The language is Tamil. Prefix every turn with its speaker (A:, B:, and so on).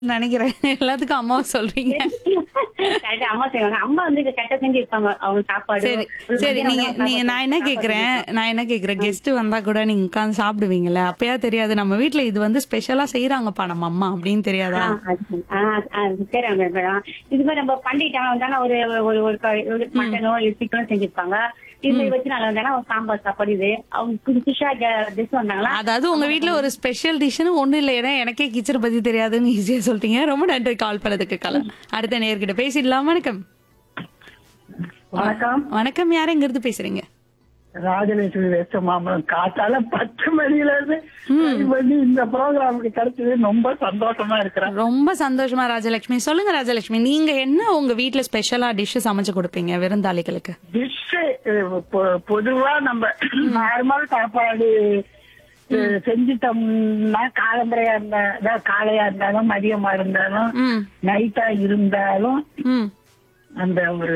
A: நினைக்கிறேன் எல்லாத்துக்கும் அம்மாவை சொல்றீங்க
B: கரெக்டா அம்மா செய்வாங்க அம்மா வந்து கரெக்டா செஞ்சு வைப்பாங்க அவங்க சாப்பாடு
A: சரி சரி நீங்க நீங்க நான் என்ன கேக்குறேன் நான் என்ன கேக்குறேன் கெஸ்ட் வந்தா கூட நீங்க உட்கார்ந்து சாப்பிடுவீங்கல்ல அப்பயா தெரியாது நம்ம வீட்ல இது வந்து ஸ்பெஷலா செய்யறாங்கப்பா நம்ம அம்மா அப்படின்னு தெரியாதா
B: சரி மேடம் இது மாதிரி நம்ம பண்டிகை டைம் வந்தாலும் ஒரு ஒரு ஒரு க- ஒரு மட்டனோ இல்லை சிக்கனோ செஞ்சிருப்பாங்க இது மாதிரி வச்சு நாள் வந்தாலும் ஒரு சாம்பார் சாப்பாடு இது அவங்க புதுசா டிஷ் வந்தாங்களா
A: அதாவது உங்க வீட்ல ஒரு ஸ்பெஷல் டிஷ்னு ஒண்ணு இல்ல ஏன்னா எனக்கே கிச்சன் பத்தி தெரியாதுன்னு ஈஸியா சொல்லிட்டீங்க ரொம்ப நன்றி கால் பண்ணதுக்கு கலா அடுத்த நேர்கிட்ட பேசிடலாம் வணக்கம்
C: வணக்கம்
A: வணக்கம் யார் எங்க இருந்து பேசுறீங்க
C: ராஜலட்சுமி வெஸ்ட் மாம்பழம் காத்தால பத்து மணில இருந்து ready பண்ணி இந்த ப்ரோக்ராமுக்கு கிடைச்சது ரொம்ப சந்தோஷமா இருக்கிறேன்
A: ரொம்ப சந்தோஷமா ராஜலட்சுமி சொல்லுங்க ராஜலட்சுமி நீங்க என்ன உங்க வீட்ல ஸ்பெஷலா டிஷ் சமைச்சு கொடுப்பீங்க விருந்தாளிகளுக்கு
C: டிஷ் பொதுவா நம்ம நார்மல் சாப்பாடு அஹ், செஞ்சுட்டோம்னா காலம்பரையா இருந்தா அதாவது காலையா இருந்தாலும் மதியமா இருந்தாலும்
A: ம்
C: நைட்டா இருந்தாலும்
A: ம்
C: அந்த ஒரு